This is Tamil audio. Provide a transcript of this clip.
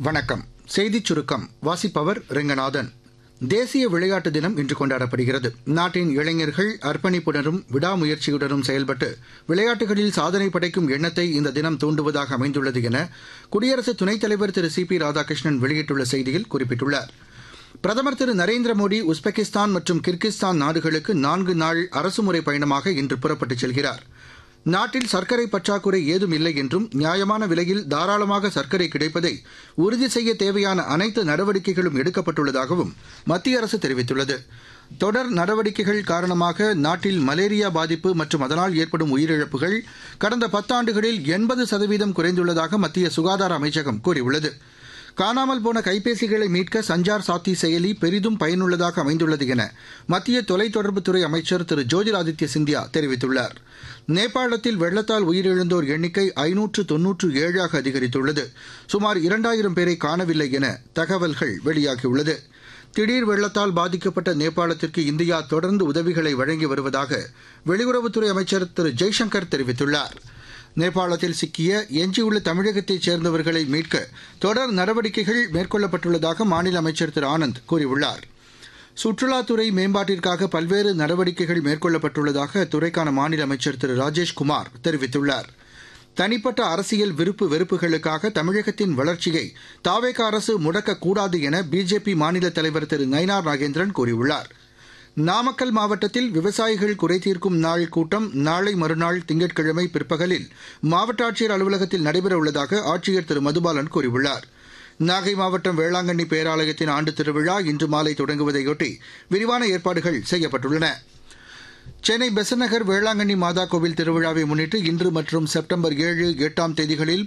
வணக்கம் செய்திச் சுருக்கம் வாசிப்பவர் ரெங்கநாதன் தேசிய விளையாட்டு தினம் இன்று கொண்டாடப்படுகிறது நாட்டின் இளைஞர்கள் அர்ப்பணிப்புடனும் விடாமுயற்சியுடனும் செயல்பட்டு விளையாட்டுகளில் சாதனை படைக்கும் எண்ணத்தை இந்த தினம் தூண்டுவதாக அமைந்துள்ளது என குடியரசு துணைத் தலைவர் திரு சி பி ராதாகிருஷ்ணன் வெளியிட்டுள்ள செய்தியில் குறிப்பிட்டுள்ளார் பிரதமர் திரு நரேந்திர மோடி உஸ்பெகிஸ்தான் மற்றும் கிர்கிஸ்தான் நாடுகளுக்கு நான்கு நாள் அரசுமுறை பயணமாக இன்று புறப்பட்டுச் செல்கிறார் நாட்டில் சர்க்கரை பற்றாக்குறை ஏதும் இல்லை என்றும் நியாயமான விலையில் தாராளமாக சர்க்கரை கிடைப்பதை உறுதி செய்ய தேவையான அனைத்து நடவடிக்கைகளும் எடுக்கப்பட்டுள்ளதாகவும் மத்திய அரசு தெரிவித்துள்ளது தொடர் நடவடிக்கைகள் காரணமாக நாட்டில் மலேரியா பாதிப்பு மற்றும் அதனால் ஏற்படும் உயிரிழப்புகள் கடந்த பத்தாண்டுகளில் எண்பது சதவீதம் குறைந்துள்ளதாக மத்திய சுகாதார அமைச்சகம் கூறியுள்ளது காணாமல் போன கைபேசிகளை மீட்க சஞ்சார் சாத்தி செயலி பெரிதும் பயனுள்ளதாக அமைந்துள்ளது என மத்திய தொலைத்தொடர்புத்துறை அமைச்சர் திரு ஜோதிராதித்ய சிந்தியா தெரிவித்துள்ளார் நேபாளத்தில் வெள்ளத்தால் உயிரிழந்தோர் எண்ணிக்கை ஐநூற்று தொன்னூற்று ஏழாக அதிகரித்துள்ளது சுமார் இரண்டாயிரம் பேரை காணவில்லை என தகவல்கள் வெளியாகியுள்ளது திடீர் வெள்ளத்தால் பாதிக்கப்பட்ட நேபாளத்திற்கு இந்தியா தொடர்ந்து உதவிகளை வழங்கி வருவதாக வெளியுறவுத்துறை அமைச்சர் திரு ஜெய்சங்கர் தெரிவித்துள்ளார் நேபாளத்தில் சிக்கிய எஞ்சியுள்ள தமிழகத்தைச் சேர்ந்தவர்களை மீட்க தொடர் நடவடிக்கைகள் மேற்கொள்ளப்பட்டுள்ளதாக மாநில அமைச்சர் திரு ஆனந்த் கூறியுள்ளார் சுற்றுலாத்துறை மேம்பாட்டிற்காக பல்வேறு நடவடிக்கைகள் மேற்கொள்ளப்பட்டுள்ளதாக அத்துறைக்கான மாநில அமைச்சர் திரு ராஜேஷ்குமார் தெரிவித்துள்ளார் தனிப்பட்ட அரசியல் விருப்பு வெறுப்புகளுக்காக தமிழகத்தின் வளர்ச்சியை தாவேக அரசு முடக்கக்கூடாது என பிஜேபி மாநில தலைவர் திரு நயினார் நாகேந்திரன் கூறியுள்ளாா் நாமக்கல் மாவட்டத்தில் விவசாயிகள் குறைதீர்க்கும் நாள் கூட்டம் நாளை மறுநாள் திங்கட்கிழமை பிற்பகலில் மாவட்ட ஆட்சியர் அலுவலகத்தில் நடைபெறவுள்ளதாக ஆட்சியர் திரு மதுபாலன் கூறியுள்ளார் நாகை மாவட்டம் வேளாங்கண்ணி பேராலயத்தின் ஆண்டு திருவிழா இன்று மாலை தொடங்குவதையொட்டி விரிவான ஏற்பாடுகள் செய்யப்பட்டுள்ளன சென்னை பெசநகர் வேளாங்கண்ணி மாதா கோவில் திருவிழாவை முன்னிட்டு இன்று மற்றும் செப்டம்பர் ஏழு எட்டாம் தேதிகளில்